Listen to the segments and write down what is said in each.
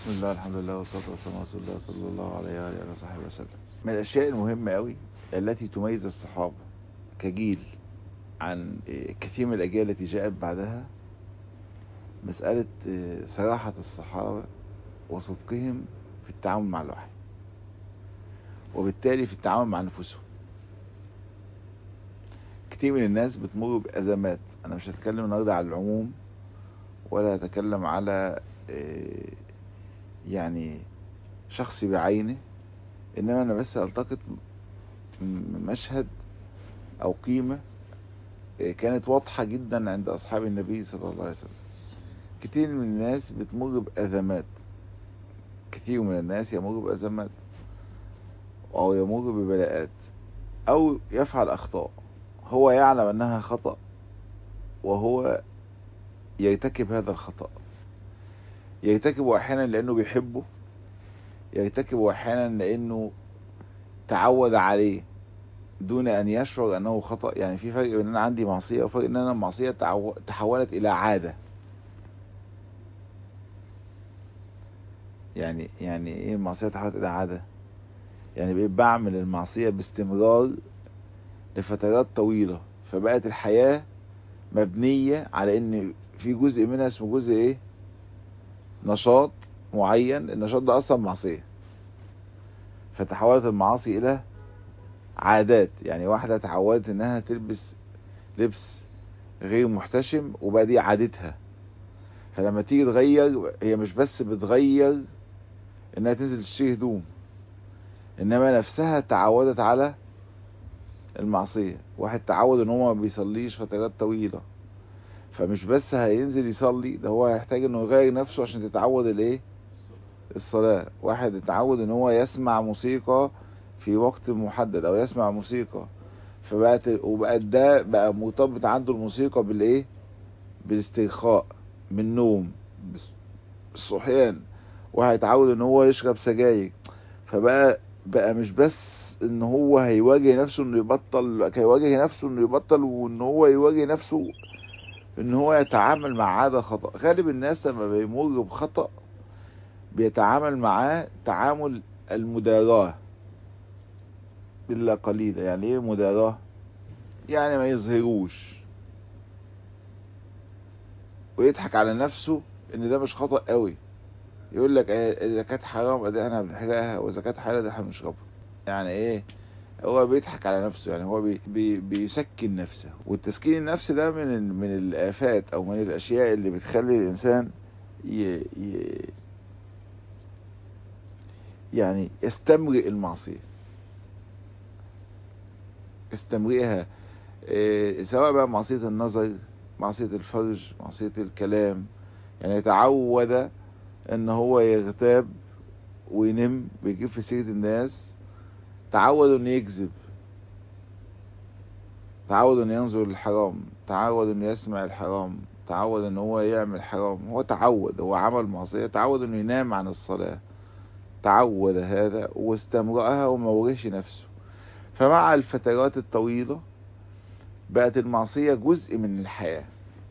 بسم الله الحمد لله والصلاة والسلام على رسول الله صلى الله عليه وآله وصحبه وسلم من الأشياء المهمة أوي التي تميز الصحابة كجيل عن كثير من الأجيال التي جاءت بعدها مسألة صراحة الصحابة وصدقهم في التعامل مع الوحي وبالتالي في التعامل مع نفوسهم كتير من الناس بتمر بأزمات أنا مش هتكلم النهاردة على العموم ولا هتكلم على يعني شخص بعينه انما انا بس التقط مشهد او قيمة كانت واضحة جدا عند اصحاب النبي صلى الله عليه وسلم كتير من الناس بتمر بازمات كتير من الناس يمر بازمات او يمر ببلاءات او يفعل اخطاء هو يعلم انها خطأ وهو يرتكب هذا الخطأ يرتكبه احيانا لانه بيحبه يرتكبه احيانا لانه تعود عليه دون ان يشعر انه خطأ يعني في فرق ان انا عندي معصية وفرق ان انا المعصية تحولت الى عادة يعني يعني ايه المعصية تحولت الى عادة يعني بقيت بعمل المعصية باستمرار لفترات طويلة فبقت الحياة مبنية على ان في جزء منها اسمه جزء ايه نشاط معين النشاط ده اصلا معصية فتحولت المعاصي الى عادات يعني واحدة تعودت انها تلبس لبس غير محتشم وبقى دي عادتها فلما تيجي تغير هي مش بس بتغير انها تنزل تشتري هدوم انما نفسها تعودت على المعصية واحد تعود ان هو ما بيصليش فترات طويلة فمش بس هينزل يصلي ده هو هيحتاج انه يغير نفسه عشان تتعود الايه الصلاة واحد اتعود ان هو يسمع موسيقى في وقت محدد او يسمع موسيقى فبقت وبقت ده بقى مرتبط عنده الموسيقى بالايه بالاسترخاء بالنوم بالصحيان وهيتعود ان هو يشرب سجاير فبقى بقى مش بس ان هو هيواجه نفسه انه يبطل هيواجه نفسه انه يبطل وان هو يواجه نفسه ان هو يتعامل مع عادة خطأ غالب الناس لما بيمر بخطأ بيتعامل معاه تعامل المداراة إلا قليلا يعني ايه مداراة يعني ما يظهروش ويضحك على نفسه ان ده مش خطأ قوي يقول لك اذا كانت حرام ادي انا بنحرقها واذا كانت حلال ده احنا بنشربها يعني ايه هو بيضحك على نفسه يعني هو بي بي بيسكن نفسه والتسكين النفس ده من من الآفات او من الاشياء اللي بتخلي الانسان ي ي يعني يستمرئ المعصية يستمرئها إيه سواء بقى معصية النظر معصية الفرج معصية الكلام يعني يتعود ان هو يغتاب وينم ويجيب في سيرة الناس تعود انه يكذب تعود انه ينظر للحرام تعود انه يسمع الحرام تعود ان هو يعمل حرام هو تعود هو عمل معصية تعود انه ينام عن الصلاة تعود هذا واستمرأها وما وريش نفسه فمع الفترات الطويلة بقت المعصية جزء من الحياة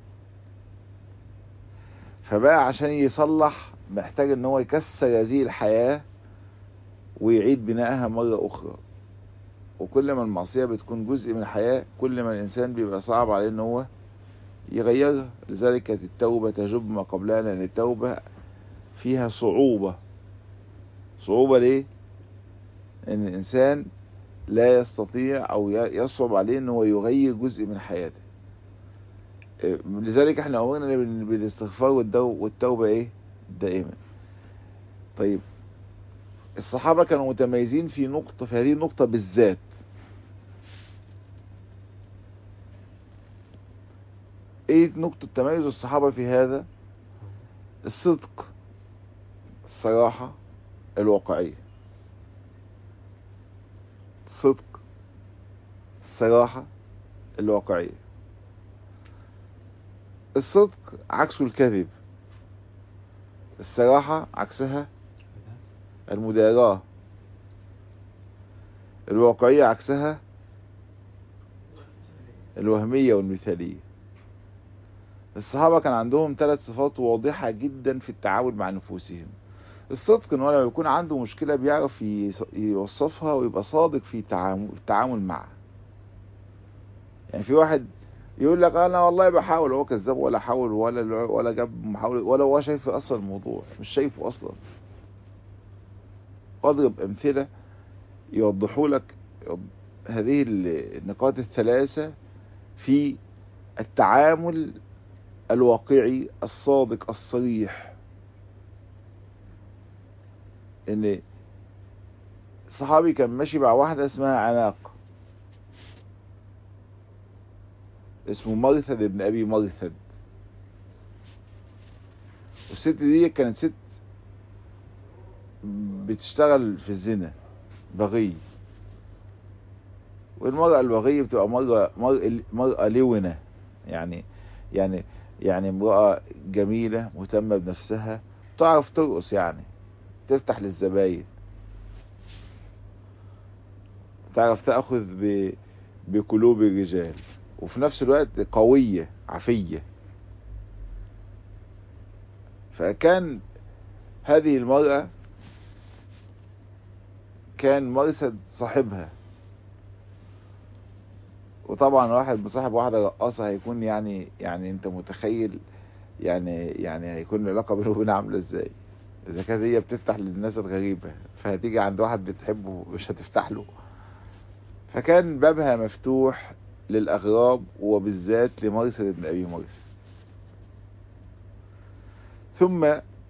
فبقى عشان يصلح محتاج ان هو يكسر هذه الحياة ويعيد بنائها مرة أخرى وكل ما المعصية بتكون جزء من الحياة كل ما الإنسان بيبقى صعب عليه إن هو يغيرها لذلك كانت التوبة تجب ما قبلها لأن التوبة فيها صعوبة صعوبة ليه؟ إن الإنسان لا يستطيع أو يصعب عليه إن هو يغير جزء من حياته لذلك احنا أمرنا بالاستغفار والتوبة إيه؟ دائما طيب الصحابة كانوا متميزين في نقطة في هذه النقطة بالذات ايه نقطة تميز الصحابة في هذا الصدق الصراحة الواقعية الصدق الصراحة الواقعية الصدق عكسه الكذب الصراحة عكسها المداراة الواقعية عكسها الوهمية والمثالية الصحابة كان عندهم ثلاث صفات واضحة جدا في التعامل مع نفوسهم الصدق ان هو لما يكون عنده مشكلة بيعرف يص- يوصفها ويبقى صادق في التعامل, التعامل معها يعني في واحد يقول لك انا والله بحاول هو كذاب ولا حاول ولا ولا جاب محاولة ولا هو شايف اصلا الموضوع مش شايفه اصلا واضرب امثلة يوضحوا لك هذه النقاط الثلاثة في التعامل الواقعي الصادق الصريح ان صحابي كان ماشي مع واحدة اسمها عناق اسمه مرثد ابن ابي مرثد والست دي كانت ست بتشتغل في الزنا بغي والمرأة البغية بتبقى مرأة مرأة, مرأة لونة يعني يعني يعني امرأة جميلة مهتمة بنفسها تعرف ترقص يعني تفتح للزباين تعرف تأخذ ب... بقلوب الرجال وفي نفس الوقت قوية عفية فكان هذه المرأة كان مرصد صاحبها وطبعا واحد مصاحب واحدة رقاصة هيكون يعني يعني انت متخيل يعني يعني هيكون العلاقة بينه وبينها عاملة ازاي اذا كانت هي بتفتح للناس الغريبة فهتيجي عند واحد بتحبه مش هتفتح له فكان بابها مفتوح للأغراب وبالذات لمرثد بن أبي مرثد ثم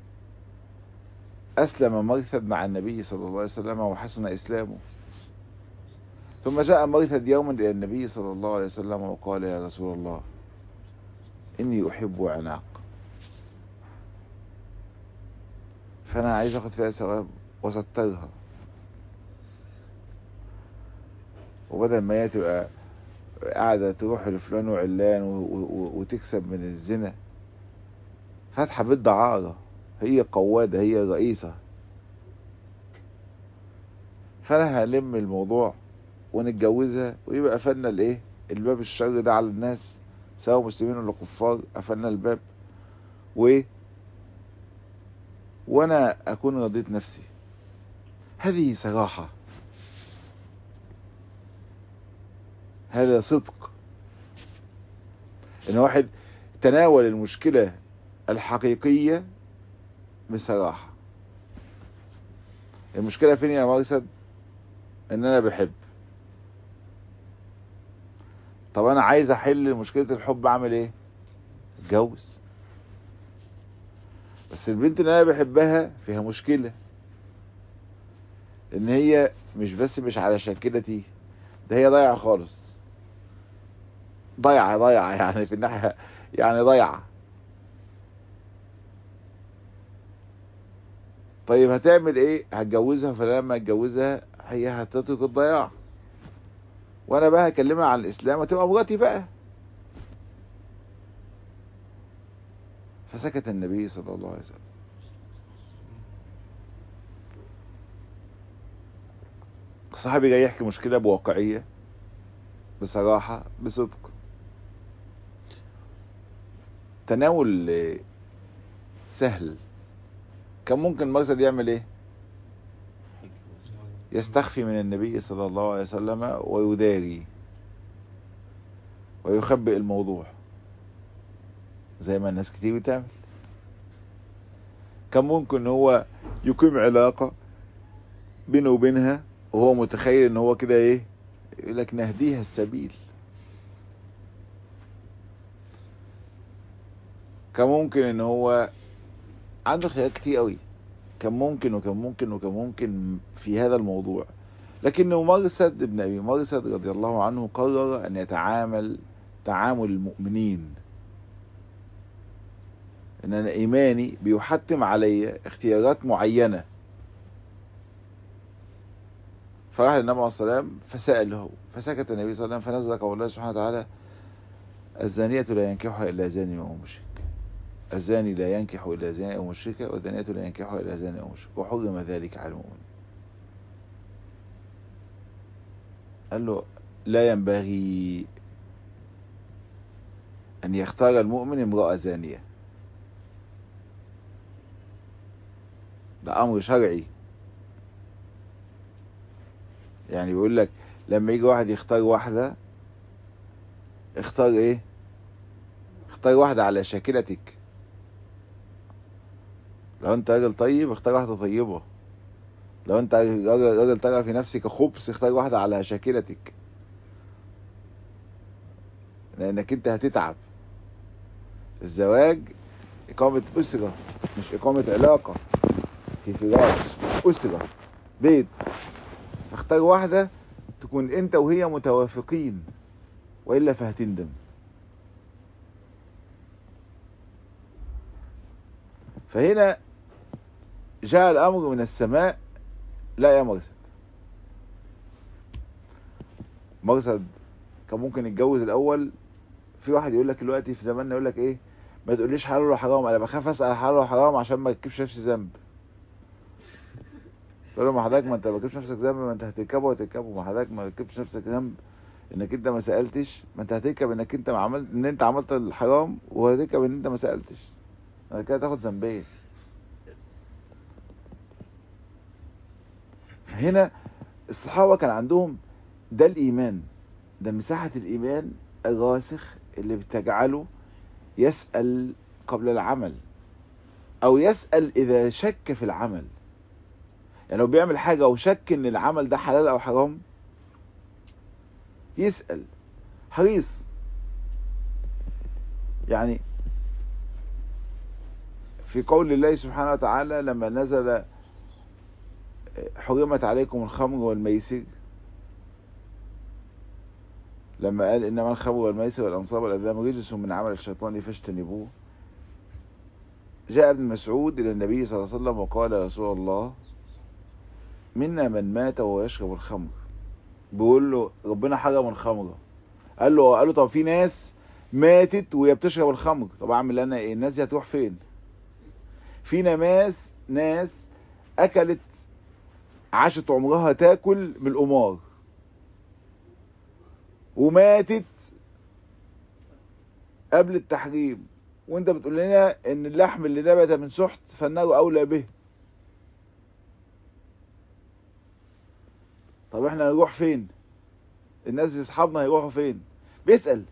أسلم مرثد مع النبي صلى الله عليه وسلم وحسن إسلامه ثم جاء مرثد يوما إلى النبي صلى الله عليه وسلم وقال يا رسول الله إني أحب عناق فأنا عايز أخذ فيها ثواب وسترها وبدل ما هي تبقى قاعدة تروح لفلان وعلان وتكسب من الزنا فاتحة بيت دعارة هي قوادة هي رئيسة فانا هلم الموضوع ونتجوزها ويبقى قفلنا الايه الباب الشر ده على الناس سواء مسلمين ولا كفار قفلنا الباب و وانا اكون رضيت نفسي هذه صراحة هذا صدق ان واحد تناول المشكلة الحقيقية بصراحة المشكلة فين يا مرصد ان انا بحب طب انا عايز احل مشكلة الحب اعمل ايه اتجوز بس البنت اللي انا بحبها فيها مشكلة ان هي مش بس مش على شكلتي ده هي ضايعة خالص ضايعة ضايعة يعني في الناحية يعني ضايعة طيب هتعمل ايه هتجوزها فلما اتجوزها هي هتترك الضياع وانا بقى هكلمها عن الاسلام هتبقى مراتي بقى فسكت النبي صلى الله عليه وسلم الصحابي جاي يحكي مشكلة بواقعية بصراحة بصدق تناول سهل كان ممكن مرصد يعمل ايه يستخفي من النبي صلى الله عليه وسلم ويداري ويخبئ الموضوع زي ما الناس كتير بتعمل كان ممكن هو يقيم علاقة بينه وبينها وهو متخيل ان هو كده ايه يقول لك نهديها السبيل كان ممكن ان هو عنده خيارات كتير قوي كان ممكن وكان ممكن وكان ممكن في هذا الموضوع لكنه مرسد ابن ابي مرسد رضي الله عنه قرر ان يتعامل تعامل المؤمنين ان انا ايماني بيحتم علي اختيارات معينة فراح للنبي عليه الصلاة والسلام فسأله فسكت النبي صلى الله عليه وسلم فنزل قول الله سبحانه وتعالى الزانية لا ينكحها إلا زاني وهو مشرك الزاني لا ينكح إلا زاني أو مشركة والزانية لا ينكحها إلا زاني أو مشرك وحرم ذلك على المؤمن قال له لا ينبغي أن يختار المؤمن امرأة زانية ده امر شرعي يعني بيقول لك لما يجي واحد يختار واحدة اختار ايه اختار واحدة على شاكلتك لو انت راجل طيب اختار واحدة طيبة لو انت راجل, راجل ترى في نفسك خبث اختار واحدة على شاكلتك لانك انت هتتعب الزواج اقامة اسرة مش اقامة علاقة في فراش اسرة بيت اختار واحدة تكون انت وهي متوافقين وإلا فهتندم فهنا جاء الأمر من السماء لا يا مرسد مرسد كان ممكن يتجوز الأول في واحد يقول لك دلوقتي في زماننا يقول لك ايه ما تقوليش حلال ولا حرام انا بخاف اسال حلال ولا حرام عشان ما تكبش نفسي ذنب تقول له ما حضرتك ما انت ما تكبش نفسك ذنب ما انت هتركبه وتركبه ما حضرتك ما تكبش نفسك ذنب انك انت ما سالتش ما انت هتركب انك انت ما عملت ان انت عملت الحرام وهتركب ان انت ما سالتش انا كده تاخد ذنبين هنا الصحابه كان عندهم ده الايمان ده مساحه الايمان الراسخ اللي بتجعله يسال قبل العمل او يسال اذا شك في العمل يعني لو بيعمل حاجه وشك ان العمل ده حلال او حرام يسأل حريص يعني في قول الله سبحانه وتعالى لما نزل حرمت عليكم الخمر والميسر لما قال انما الخمر والميسر والانصاب والازلام رجس من عمل الشيطان فاجتنبوه جاء ابن مسعود الى النبي صلى الله عليه وسلم وقال يا رسول الله منا من مات وهو يشرب الخمر بيقول له ربنا حرم الخمر قال له قال له طب في ناس ماتت وهي بتشرب الخمر طب اعمل انا ايه الناس دي هتروح فين في ناس ناس اكلت عاشت عمرها تاكل من القمار وماتت قبل التحريم وانت بتقول لنا ان اللحم اللي نبت من سحت فالنار اولى به طب احنا هنروح فين الناس دي اصحابنا هيروحوا فين بيسأل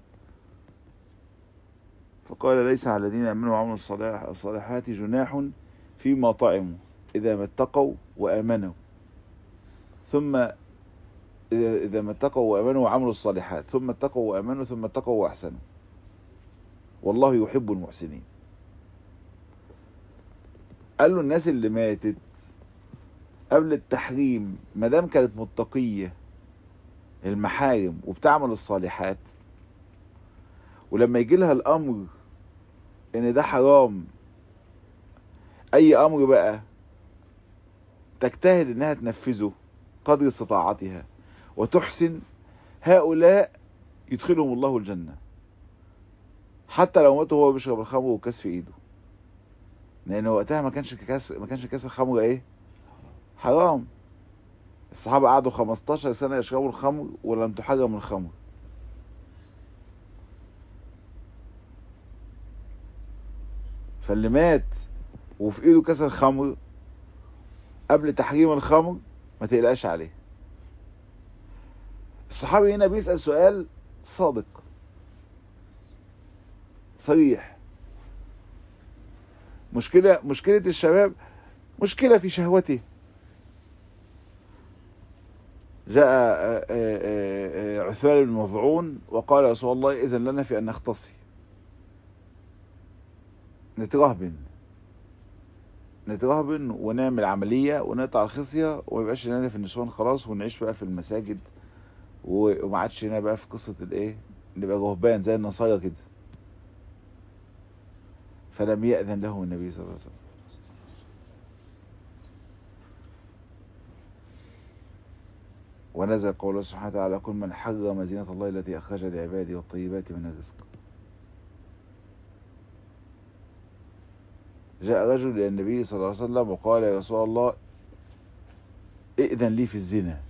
فقال ليس على الذين امنوا وعملوا الصالحات جناح فيما طعموا اذا ما اتقوا وامنوا ثم اذا ما اتقوا وامنوا وعملوا الصالحات ثم اتقوا وامنوا ثم اتقوا واحسنوا والله يحب المحسنين قال له الناس اللي ماتت قبل التحريم ما دام كانت متقية المحارم وبتعمل الصالحات ولما يجي لها الامر ان ده حرام اي امر بقى تجتهد انها تنفذه قدر استطاعتها وتحسن هؤلاء يدخلهم الله الجنة حتى لو ماتوا هو بيشرب الخمر وكاس في ايده لان وقتها ما كانش كاس ما كانش كاس الخمر ايه حرام الصحابة قعدوا 15 سنة يشربوا الخمر ولم تحرم الخمر فاللي مات وفي ايده كاس الخمر قبل تحريم الخمر ما تقلقش عليه الصحابي هنا بيسأل سؤال صادق صريح مشكلة مشكلة الشباب مشكلة في شهوته جاء عثمان بن مظعون وقال يا رسول الله إذن لنا في أن نختصي نترهبن نترهبن ونعمل عملية ونقطع الخصية وما يبقاش لنا في النسوان خلاص ونعيش بقى في المساجد وما عادش هنا بقى في قصة الايه نبقى رهبان زي النصارى كده فلم يأذن له النبي صلى الله عليه وسلم ونزل قوله سبحانه وتعالى كل من حرم زينة الله التي أخرج لعباده والطيبات من الرزق جاء رجل إلى النبي صلى الله عليه وسلم وقال يا رسول الله ائذن لي في الزنا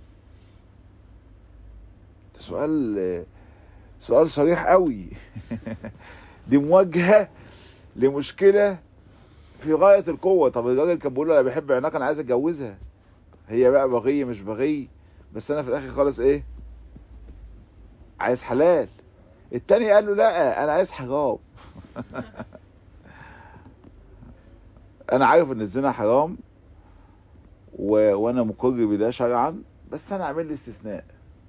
سؤال سؤال صريح قوي دي مواجهة لمشكلة في غاية القوة طب الراجل كان بيقول له انا بحب عناق انا عايز اتجوزها هي بقى بغية مش بغية بس انا في الاخر خالص ايه عايز حلال التاني قال له لا انا عايز حرام انا عارف ان الزنا حرام و... وانا مقر بده شرعا بس انا اعمل لي استثناء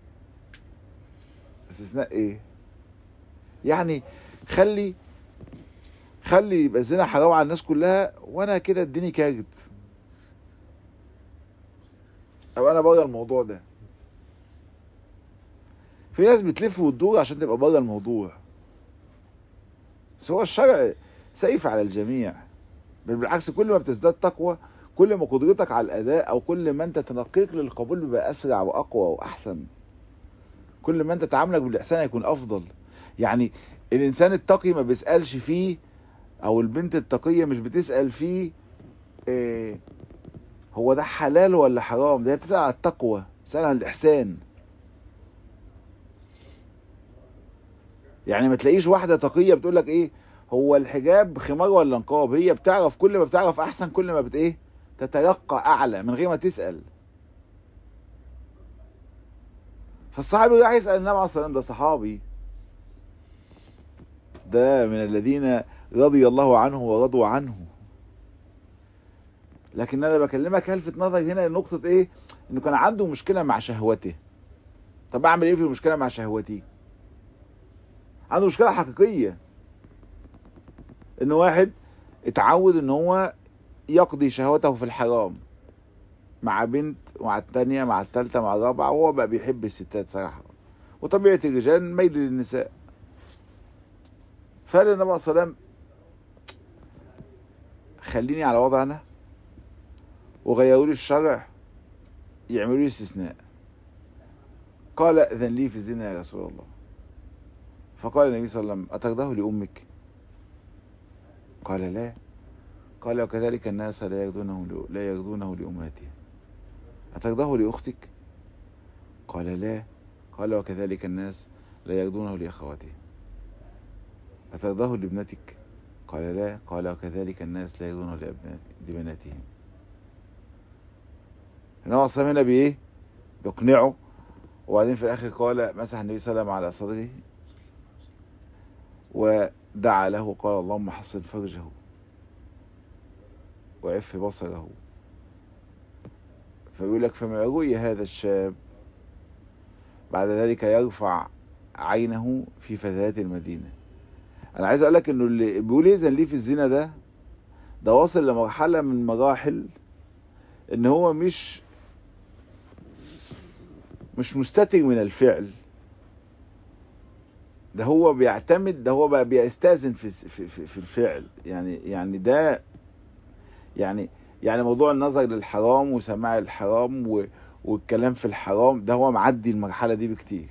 استثناء ايه يعني خلي خلي يبقى الزنا حرام على الناس كلها وانا كده اديني كارت او انا بره الموضوع ده في ناس بتلف وتدور عشان تبقى بره الموضوع بس هو الشرع سيف على الجميع بل بالعكس كل ما بتزداد تقوى كل ما قدرتك على الاداء او كل ما انت تنقيك للقبول بيبقى اسرع واقوى واحسن كل ما انت تعاملك بالاحسان هيكون افضل يعني الانسان التقي ما بيسالش فيه او البنت التقيه مش بتسال فيه إيه هو ده حلال ولا حرام ده بتسال على التقوى بتسال عن الاحسان يعني ما تلاقيش واحده تقيه بتقول لك ايه هو الحجاب خمار ولا نقاب هي بتعرف كل ما بتعرف احسن كل ما بت ايه تتيقى اعلى من غير ما تسال فالصحابي راح يسال النبي عليه الصلاه والسلام ده صحابي ده من الذين رضي الله عنه ورضوا عنه لكن انا بكلمك هلفت نظر هنا لنقطة ايه انه كان عنده مشكلة مع شهوته طب اعمل ايه في المشكلة مع شهوتي عنده مشكلة حقيقية ان واحد اتعود ان هو يقضي شهوته في الحرام مع بنت مع التانية مع التالتة مع الرابعة وهو بقى بيحب الستات صراحة وطبيعة الرجال ميل للنساء فقال النبي عليه الصلاة والسلام خليني على وضع انا وغيروا لي الشرع يعملوا لي استثناء قال اذن لي في الزنا يا رسول الله فقال النبي صلى الله عليه وسلم اترضاه لامك قال لا قال وكذلك الناس لا يرضونه لا يرضونه لامهاتهم اترضاه لاختك قال لا قال وكذلك الناس لا يرضونه لاخواتهم أترضاه لابنتك قال لا قال وكذلك الناس لا يرضون لبناتهم النبي صلى هنا بإيه بيقنعه وبعدين في الآخر قال مسح النبي صلى الله عليه وسلم على صدره ودعا له قال اللهم حصن فرجه وعف بصره فيقول لك فما رؤي هذا الشاب بعد ذلك يرفع عينه في فتيات المدينه انا عايز اقول لك انه اللي بيقول يأذن ليه في الزنا ده ده واصل لمرحله من مراحل ان هو مش مش مستتر من الفعل ده هو بيعتمد ده هو بقى بيستاذن في في في, في الفعل يعني يعني ده يعني يعني موضوع النظر للحرام وسماع الحرام و والكلام في الحرام ده هو معدي المرحله دي بكتير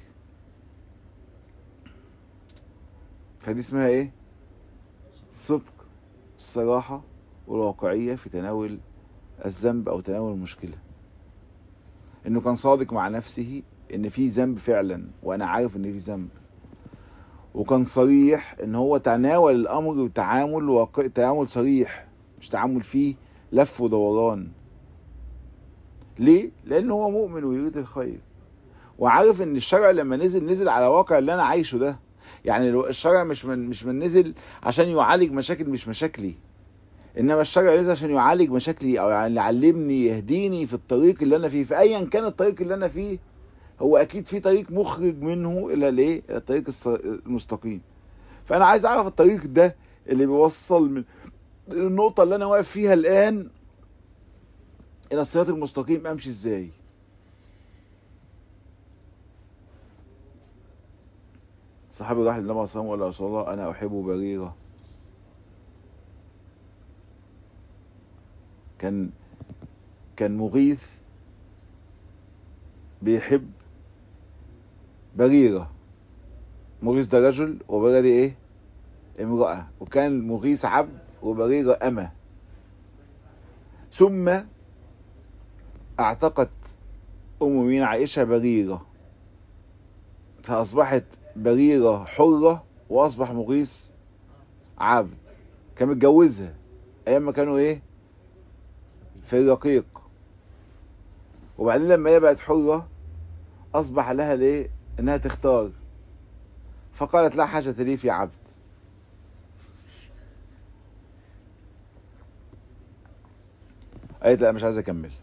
فدي اسمها ايه صدق الصراحة والواقعية في تناول الذنب او تناول المشكلة انه كان صادق مع نفسه ان في ذنب فعلا وانا عارف ان في ذنب وكان صريح ان هو تناول الامر بتعامل واقع تعامل صريح مش تعامل فيه لف ودوران ليه لان هو مؤمن ويريد الخير وعارف ان الشرع لما نزل نزل على واقع اللي انا عايشه ده يعني الشرع مش من مش من نزل عشان يعالج مشاكل مش مشاكلي انما الشرع نزل عشان يعالج مشاكلي او يعني يعلمني يهديني في الطريق اللي انا فيه فايا كان الطريق اللي انا فيه هو اكيد في طريق مخرج منه الى الايه الى الطريق المستقيم فانا عايز اعرف الطريق ده اللي بيوصل من النقطة اللي انا واقف فيها الان الى الصراط المستقيم امشي ازاي الصحابي راح للنبي صلى الله عليه وسلم وقال يا رسول الله انا احب بريرة كان كان مغيث بيحب بريرة مغيث ده رجل وبريرة دي ايه امرأة وكان مغيث عبد وبريرة أمة ثم اعتقت أم مين عائشة بريرة فأصبحت بريرة حرة وأصبح مغيث عبد كان متجوزها ايام ما كانوا ايه في الرقيق وبعدين لما هي بقت حرة اصبح لها ليه انها تختار فقالت لا حاجة لي في عبد قالت لا مش عايز اكمل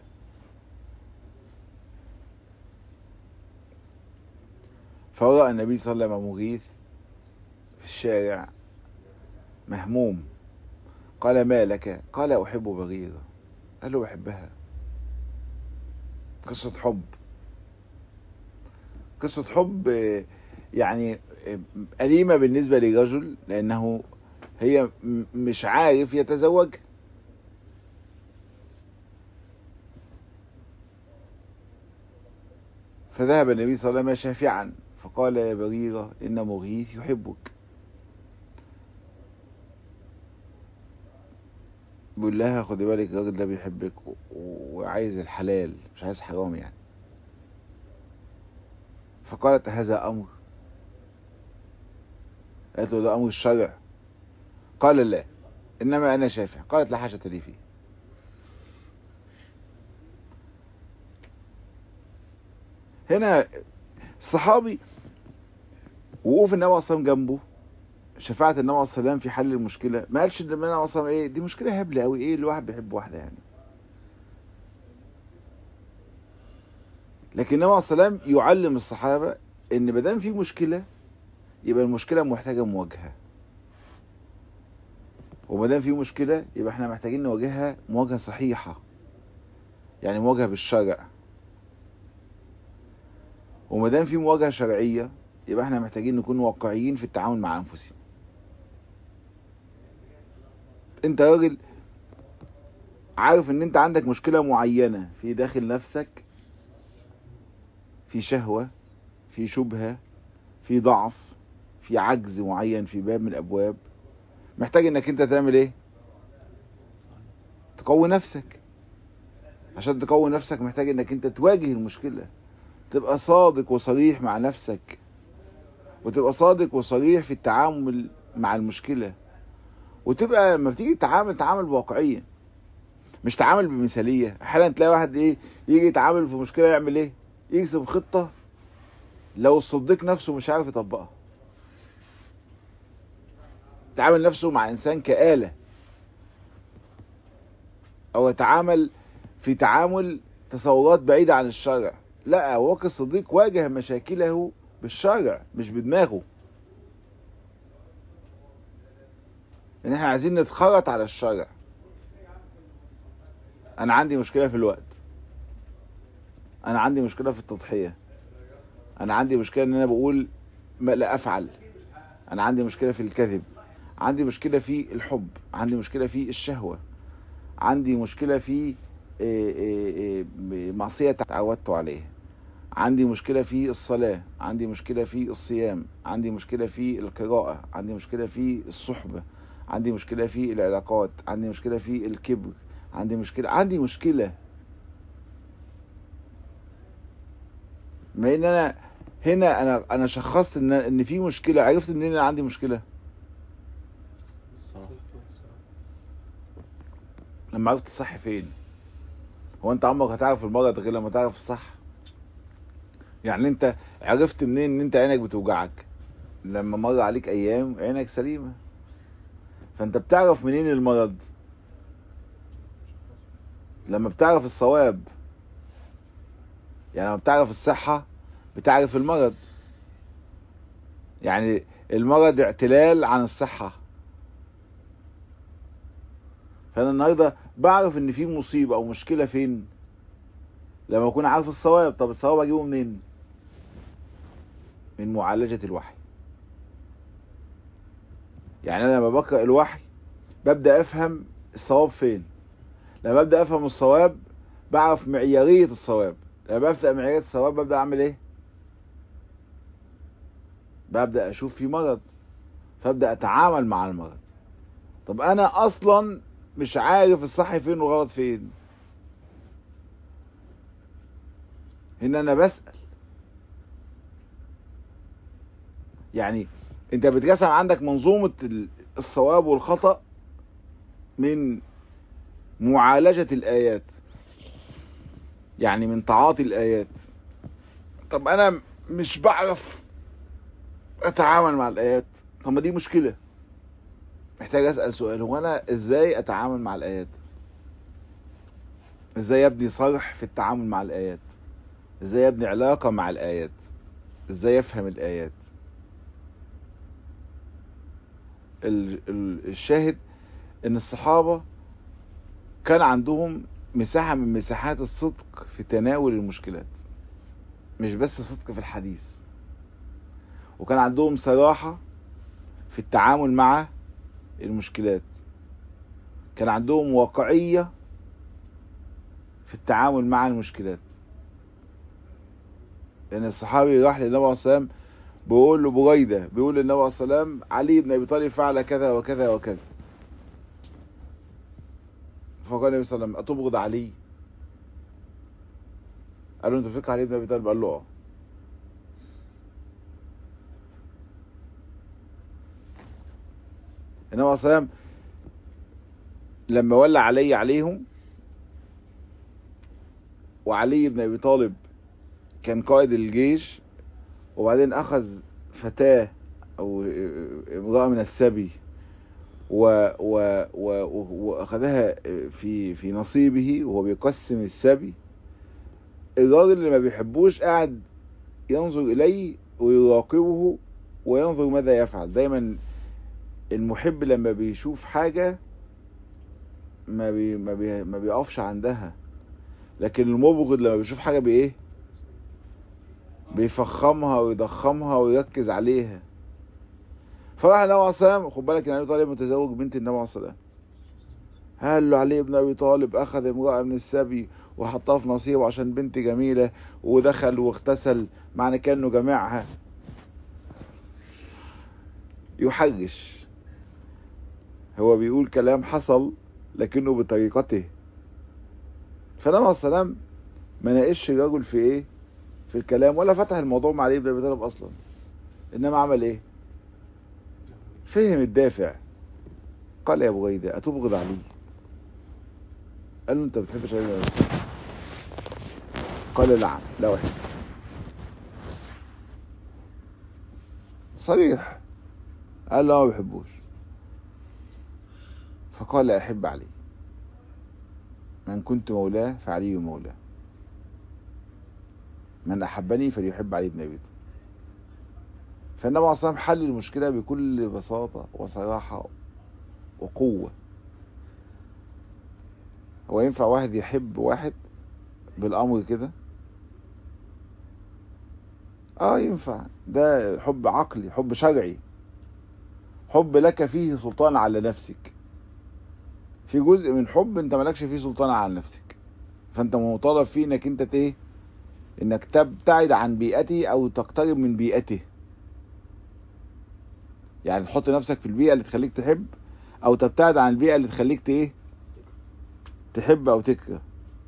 فرأى النبي صلى الله عليه وسلم مغيث في الشارع مهموم قال ما لك قال أحب بغيرة قال له أحبها قصة حب قصة حب يعني أليمة بالنسبة لرجل لأنه هي مش عارف يتزوج فذهب النبي صلى الله عليه وسلم شافعا فقال يا بريرة إن مغيث يحبك بيقول لها خدي بالك الراجل ده بيحبك وعايز الحلال مش عايز حرام يعني فقالت هذا أمر قالت له ده أمر الشرع قال لا إنما أنا شافع قالت لا حاجة لي فيه هنا الصحابي وقوف النبي صلى الله عليه وسلم جنبه شفاعة النبي صلى الله عليه وسلم في حل المشكلة ما قالش ان النبي صلى الله عليه وسلم ايه دي مشكلة هبلة قوي ايه الواحد بيحب واحدة يعني لكن النبي صلى الله عليه وسلم يعلم الصحابة ان ما دام في مشكلة يبقى المشكلة محتاجة مواجهة وما دام في مشكلة يبقى احنا محتاجين نواجهها مواجهة صحيحة يعني مواجهة بالشرع وما دام في مواجهة شرعية يبقى احنا محتاجين نكون واقعيين في التعامل مع انفسنا انت راجل عارف ان انت عندك مشكلة معينة في داخل نفسك في شهوة في شبهة في ضعف في عجز معين في باب من الابواب محتاج انك انت تعمل ايه تقوي نفسك عشان تقوي نفسك محتاج انك انت تواجه المشكلة تبقى صادق وصريح مع نفسك وتبقى صادق وصريح في التعامل مع المشكلة وتبقى لما بتيجي تتعامل تعامل بواقعية مش تعامل بمثالية احيانا تلاقي واحد ايه يجي يتعامل في مشكلة يعمل ايه يكسب خطة لو الصديق نفسه مش عارف يطبقها يتعامل نفسه مع انسان كآلة او يتعامل في تعامل تصورات بعيدة عن الشرع لا هو الصديق واجه مشاكله بالشرع مش بدماغه ان احنا عايزين نتخرط على الشرع انا عندي مشكلة في الوقت انا عندي مشكلة في التضحية انا عندي مشكلة ان انا بقول ما لا افعل انا عندي مشكلة في الكذب عندي مشكلة في الحب عندي مشكلة في الشهوة عندي مشكلة في معصية تعودت عليها عندي مشكلة في الصلاة عندي مشكلة في الصيام عندي مشكلة في القراءة عندي مشكلة في الصحبة عندي مشكلة في العلاقات عندي مشكلة في الكبر عندي مشكلة عندي مشكلة ما ان انا هنا انا انا شخصت ان ان في مشكلة عرفت منين انا عندي مشكلة لما عرفت الصح فين هو انت عمرك هتعرف المرض غير لما تعرف الصح يعني انت عرفت منين ان انت عينك بتوجعك لما مر عليك ايام عينك سليمة فانت بتعرف منين المرض لما بتعرف الصواب يعني لما بتعرف الصحة بتعرف المرض يعني المرض اعتلال عن الصحة فانا النهارده بعرف ان في مصيبة او مشكلة فين لما اكون عارف الصواب طب الصواب اجيبه منين من معالجة الوحي يعني انا لما بقرأ الوحي ببدأ افهم الصواب فين لما ببدأ افهم الصواب بعرف معيارية الصواب لما ببدأ معيارية الصواب ببدأ اعمل ايه ببدأ اشوف في مرض فابدأ اتعامل مع المرض طب انا اصلا مش عارف الصح فين والغلط فين هنا انا بسأل يعني انت بتقسم عندك منظومة الصواب والخطأ من معالجة الآيات يعني من تعاطي الآيات طب أنا مش بعرف أتعامل مع الآيات طب ما دي مشكلة محتاج أسأل سؤال هو أنا إزاي أتعامل مع الآيات إزاي أبني صرح في التعامل مع الآيات إزاي أبني علاقة مع الآيات إزاي أفهم الآيات الشاهد ان الصحابة كان عندهم مساحة من مساحات الصدق في تناول المشكلات مش بس صدق في الحديث وكان عندهم صراحة في التعامل مع المشكلات كان عندهم واقعية في التعامل مع المشكلات لان الصحابي راح للنبي عليه الصلاه والسلام بيقول له بريده بيقول للنبي عليه الصلاه والسلام علي بن ابي طالب فعل كذا وكذا وكذا فقال النبي صلى الله عليه وسلم اتبغض علي قال له انت فيك علي بن ابي طالب قال له اه النبي عليه الصلاه والسلام لما ولى علي عليهم وعلي بن ابي طالب كان قائد الجيش وبعدين اخذ فتاة او امرأة من السبي و و و واخذها في في نصيبه وهو بيقسم السبي الراجل اللي ما بيحبوش قاعد ينظر اليه ويراقبه وينظر ماذا يفعل دايما المحب لما بيشوف حاجة ما بي ما, بي ما بيقفش عندها لكن المبغض لما بيشوف حاجة بايه بيفخمها ويضخمها ويركز عليها فراح النبي عليه الصلاه خد بالك ان ابي طالب متزوج بنت النبي عليه الصلاه قال له علي بن ابي طالب اخذ امراه من السبي وحطها في نصيبه عشان بنت جميله ودخل واغتسل معنى كانه جمعها يحرش هو بيقول كلام حصل لكنه بطريقته فالنبي عليه السلام ما ناقش الرجل في ايه في الكلام ولا فتح الموضوع مع علي بن ابي طالب اصلا انما عمل ايه فهم الدافع قال يا ابو غيده اتبغض علي قال له انت بتحبش علي بن ابي طالب قال نعم لا احب صريح قال له ما بحبوش فقال لا احب علي من كنت مولاه فعلي مولاه من أحبني فليحب علي بن أبي طالب فالنبي عليه الصلاة والسلام حل المشكلة بكل بساطة وصراحة وقوة هو ينفع واحد يحب واحد بالأمر كده اه ينفع ده حب عقلي حب شرعي حب لك فيه سلطان على نفسك في جزء من حب انت مالكش فيه سلطان على نفسك فانت مطالب فيه انك انت ايه انك تبتعد عن بيئته او تقترب من بيئته يعني تحط نفسك في البيئة اللي تخليك تحب او تبتعد عن البيئة اللي تخليك ايه تحب او تكره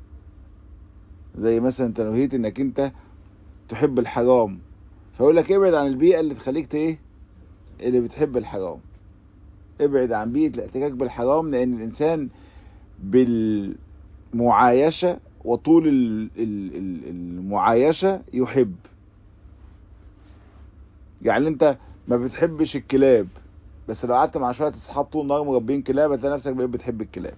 زي مثلا انت نهيت انك انت تحب الحرام فيقول لك ابعد عن البيئة اللي تخليك ايه اللي بتحب الحرام ابعد عن بيئة الاحتكاك بالحرام لان الانسان بالمعايشة وطول المعايشة يحب يعني انت ما بتحبش الكلاب بس لو قعدت مع شوية اصحاب طول النهار مربين كلاب هتلاقي نفسك بقيت بتحب الكلاب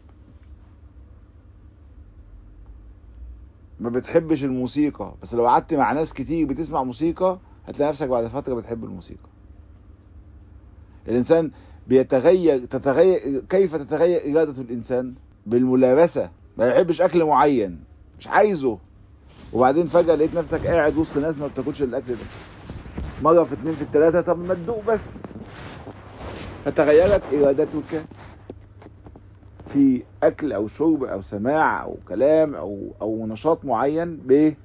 ما بتحبش الموسيقى بس لو قعدت مع ناس كتير بتسمع موسيقى هتلاقي نفسك بعد فترة بتحب الموسيقى الانسان بيتغير تتغير كيف تتغير إرادة الإنسان بالملابسة ما يحبش أكل معين مش عايزه وبعدين فجأة لقيت نفسك قاعد وسط ناس ما بتاكلش الأكل ده مرة في اتنين في التلاتة طب ما تدوق بس فتغيرت إرادتك في أكل أو شرب أو سماع أو كلام أو أو نشاط معين ب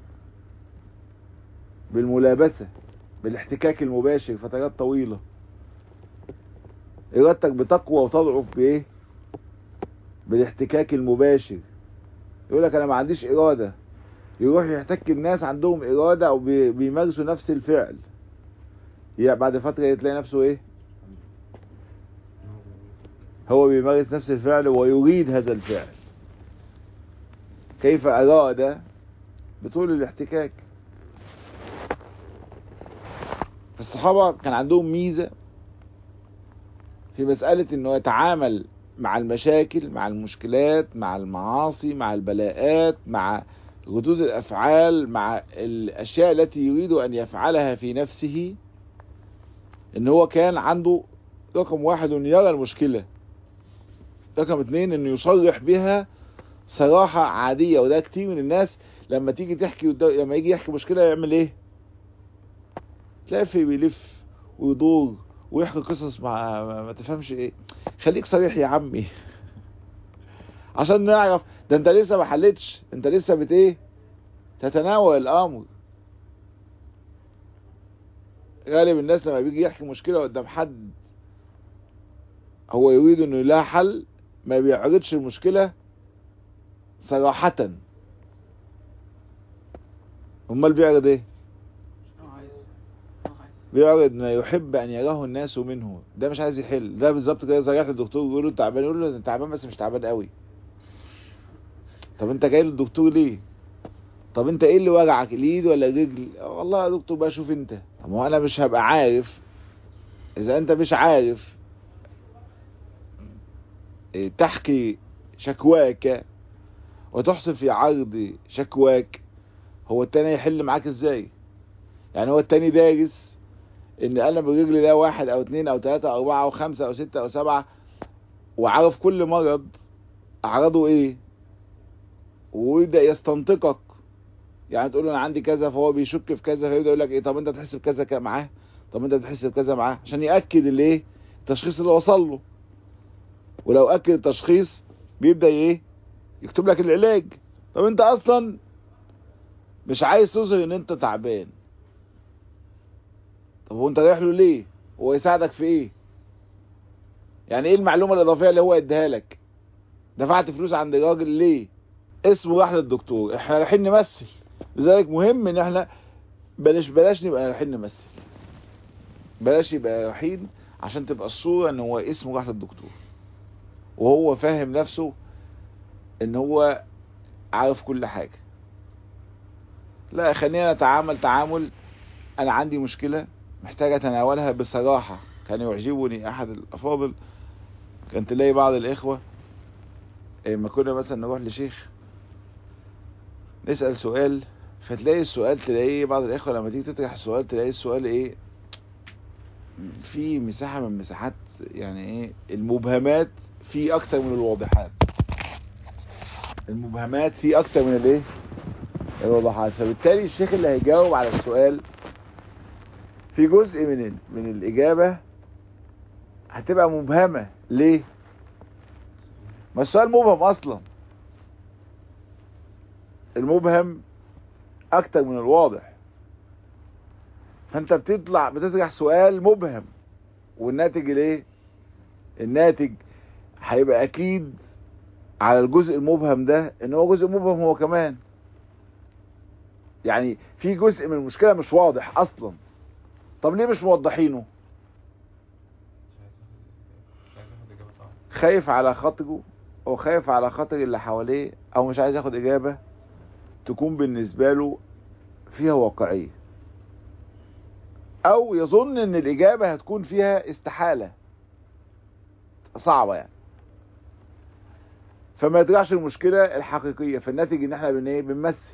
بالملابسة بالاحتكاك المباشر فترات طويلة إرادتك بتقوى وتضعف بإيه؟ بالاحتكاك المباشر يقول لك أنا ما عنديش إرادة يروح يحتك بناس عندهم إرادة أو بيمارسوا نفس الفعل يعني بعد فترة تلاقي نفسه إيه؟ هو بيمارس نفس الفعل ويريد هذا الفعل كيف أراد بطول الاحتكاك فالصحابة كان عندهم ميزة في مسألة انه يتعامل مع المشاكل مع المشكلات مع المعاصي مع البلاءات مع ردود الافعال مع الاشياء التي يريد ان يفعلها في نفسه ان هو كان عنده رقم واحد انه يرى المشكلة رقم اتنين انه يصرح بها صراحة عادية وده كتير من الناس لما تيجي تحكي لما يجي يحكي مشكلة يعمل ايه تلاقي بيلف ويدور ويحكي قصص مع ما تفهمش ايه خليك صريح يا عمي عشان نعرف ده انت لسه ما حلتش انت لسه بت ايه تتناول الامر غالب الناس لما بيجي يحكي مشكلة قدام حد هو يريد انه لها حل ما بيعرضش المشكلة صراحة امال بيعرض ايه بيعرض ما يحب ان يراه الناس منه ده مش عايز يحل ده بالظبط كده زي للدكتور يقول له تعبان يقول له انت تعبان بس مش تعبان قوي طب انت جاي للدكتور ليه طب انت ايه اللي وجعك الايد ولا الرجل والله يا دكتور بقى شوف انت طب ما انا مش هبقى عارف اذا انت مش عارف تحكي شكواك وتحصل في عرض شكواك هو التاني يحل معاك ازاي يعني هو التاني دارس ان قلم الرجل ده واحد او اتنين او تلاتة او اربعة او خمسة او ستة او سبعة وعرف كل مرض اعراضه ايه ويبدا يستنطقك يعني تقول له انا عندي كذا فهو بيشك في كذا فيبدا يقول لك ايه طب انت تحس بكذا معاه طب انت بتحس بكذا معاه عشان ياكد الايه التشخيص اللي وصل له ولو اكد التشخيص بيبدا ايه يكتب لك العلاج طب انت اصلا مش عايز تظهر ان انت تعبان طب وانت رايح له ليه هو يساعدك في ايه يعني ايه المعلومه الاضافيه اللي هو يديها لك دفعت فلوس عند الراجل ليه اسمه راح للدكتور احنا رايحين نمثل لذلك مهم ان احنا بلاش بلاش نبقى رايحين نمثل بلاش يبقى رايحين عشان تبقى الصورة ان هو اسمه راح للدكتور وهو فاهم نفسه ان هو عارف كل حاجة لا خلينا نتعامل تعامل انا عندي مشكلة محتاج اتناولها بصراحة كان يعجبني احد الافاضل كان تلاقي بعض الاخوة لما كنا مثلا نروح لشيخ نسأل سؤال فتلاقي السؤال تلاقيه بعض الاخوة لما تيجي تطرح السؤال تلاقي السؤال ايه في مساحة من مساحات يعني ايه المبهمات في اكتر من الواضحات المبهمات في اكتر من الايه الواضحات فبالتالي الشيخ اللي هيجاوب على السؤال في جزء من ال... من الاجابة هتبقى مبهمة ليه ما السؤال مبهم اصلا المبهم اكتر من الواضح فانت بتطلع بتطرح سؤال مبهم والناتج الايه الناتج هيبقى اكيد على الجزء المبهم ده ان هو جزء مبهم هو كمان يعني في جزء من المشكلة مش واضح اصلا طب ليه مش موضحينه خايف على خاطره او خايف على خاطر اللي حواليه او مش عايز ياخد اجابة تكون بالنسبة له فيها واقعية او يظن ان الاجابة هتكون فيها استحالة صعبة يعني فما يدرعش المشكلة الحقيقية فالناتج ان احنا بن ايه بنمثل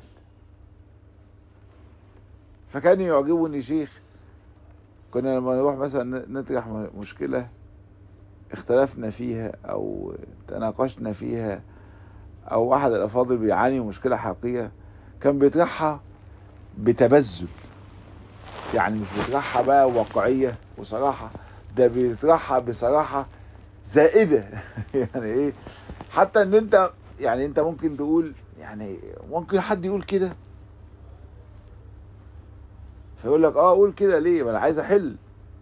فكان يعجبني شيخ كنا لما نروح مثلا نطرح مشكلة اختلفنا فيها او تناقشنا فيها او احد الافاضل بيعاني من مشكلة حقيقية كان بيطرحها بتبذل يعني مش بيطرحها بقى واقعية وصراحة ده بيطرحها بصراحة زائدة يعني ايه حتى ان انت يعني انت ممكن تقول يعني ممكن حد يقول كده فيقول لك اه قول كده ليه ما انا عايز احل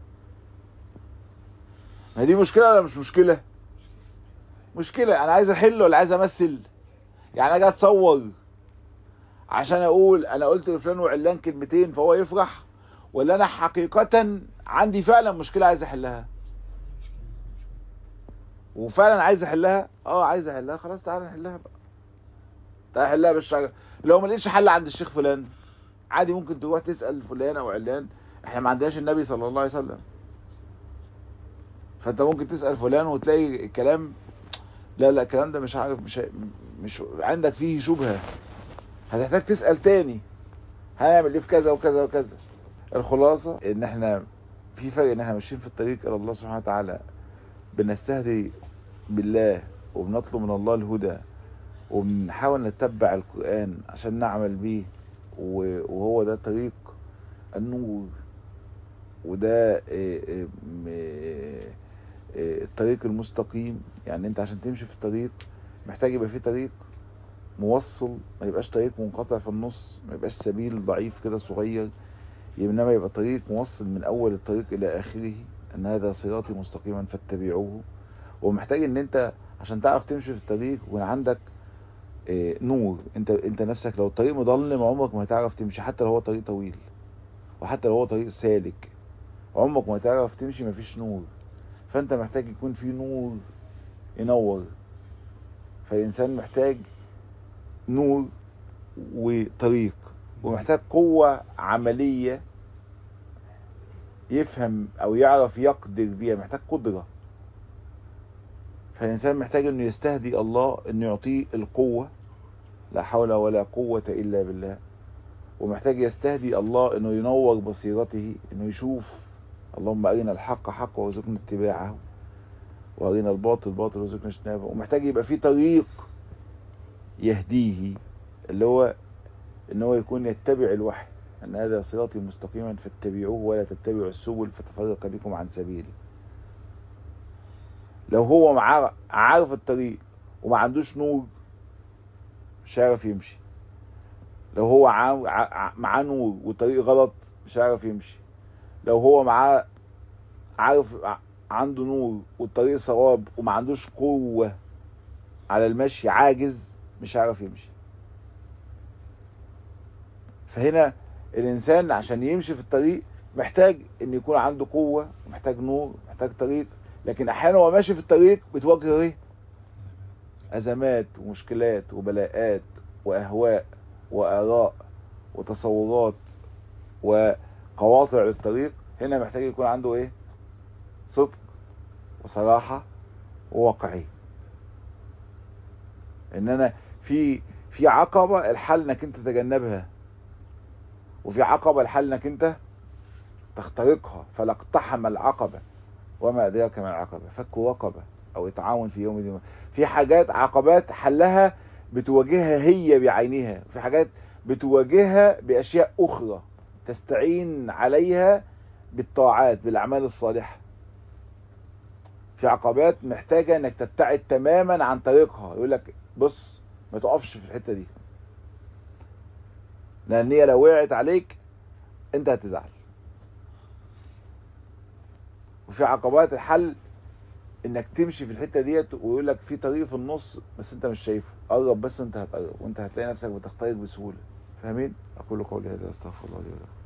ما دي مشكلة ولا مش مشكلة مشكلة انا عايز احل ولا عايز امثل يعني اجي اتصور عشان اقول انا قلت لفلان وعلان كلمتين فهو يفرح ولا انا حقيقة عندي فعلا مشكلة عايز احلها وفعلا عايز احلها اه عايز احلها خلاص تعالى نحلها بقى تعالى حلها بالشجره لو ما لقيتش حل عند الشيخ فلان عادي ممكن تروح تسال فلان او علان احنا ما عندناش النبي صلى الله عليه وسلم فانت ممكن تسال فلان وتلاقي الكلام لا لا الكلام ده مش عارف مش مش عندك فيه شبهه هتحتاج تسال تاني هنعمل ايه في كذا وكذا وكذا الخلاصه ان احنا في فرق ان احنا ماشيين في الطريق الى الله سبحانه وتعالى بنستهدي بالله وبنطلب من الله الهدى وبنحاول نتبع القرآن عشان نعمل بيه وهو ده طريق النور وده الطريق المستقيم يعني انت عشان تمشي في الطريق محتاج يبقى فيه طريق موصل ما يبقاش طريق منقطع في النص ما يبقاش سبيل ضعيف كده صغير انما يبقى طريق موصل من اول الطريق الى اخره ان هذا صراطي مستقيما فاتبعوه ومحتاج ان انت عشان تعرف تمشي في الطريق ويكون عندك اه نور انت انت نفسك لو الطريق مظلم عمرك ما هتعرف تمشي حتى لو هو طريق طويل وحتى لو هو طريق سالك عمرك ما هتعرف تمشي مفيش نور فانت محتاج يكون في نور ينور فالانسان محتاج نور وطريق ومحتاج قوة عملية يفهم او يعرف يقدر بيها محتاج قدرة فالإنسان محتاج أنه يستهدي الله أنه يعطيه القوة لا حول ولا قوة إلا بالله ومحتاج يستهدي الله أنه ينور بصيرته أنه يشوف اللهم أرنا الحق حق وارزقنا اتباعه وأرنا الباطل باطل وارزقنا اجتنابه ومحتاج يبقى في طريق يهديه اللي هو ان هو يكون يتبع الوحي ان هذا صراطي مستقيما فاتبعوه ولا تتبعوا السبل فتفرق بكم عن سبيله لو هو معاه عارف الطريق وما عندوش نور مش هيعرف يمشي لو هو معاه نور والطريق غلط مش هيعرف يمشي لو هو معاه عارف عنده نور والطريق صواب وما عندوش قوة على المشي عاجز مش هيعرف يمشي فهنا الانسان عشان يمشي في الطريق محتاج ان يكون عنده قوة محتاج نور محتاج طريق لكن احيانا هو ماشي في الطريق بتواجه ايه ازمات ومشكلات وبلاءات واهواء واراء وتصورات وقواطع للطريق هنا محتاج يكون عنده ايه صدق وصراحة وواقعية ان انا في في عقبة الحل انك انت تتجنبها وفي عقبة الحل انك انت تخترقها فلا اقتحم العقبة وما ادراك ما العقبة فك رقبة او يتعاون في يوم دي في حاجات عقبات حلها بتواجهها هي بعينها في حاجات بتواجهها باشياء اخرى تستعين عليها بالطاعات بالاعمال الصالحة في عقبات محتاجة انك تبتعد تماما عن طريقها يقول لك بص ما تقفش في الحتة دي لان هي لو وقعت عليك انت هتزعل وفي عقبات الحل انك تمشي في الحته ديت ويقول لك في طريق في النص بس انت مش شايفه قرب بس وانت هتقرب وانت هتلاقي نفسك بتخترق بسهوله فاهمين اقول قولي هذا استغفر الله لي ولكم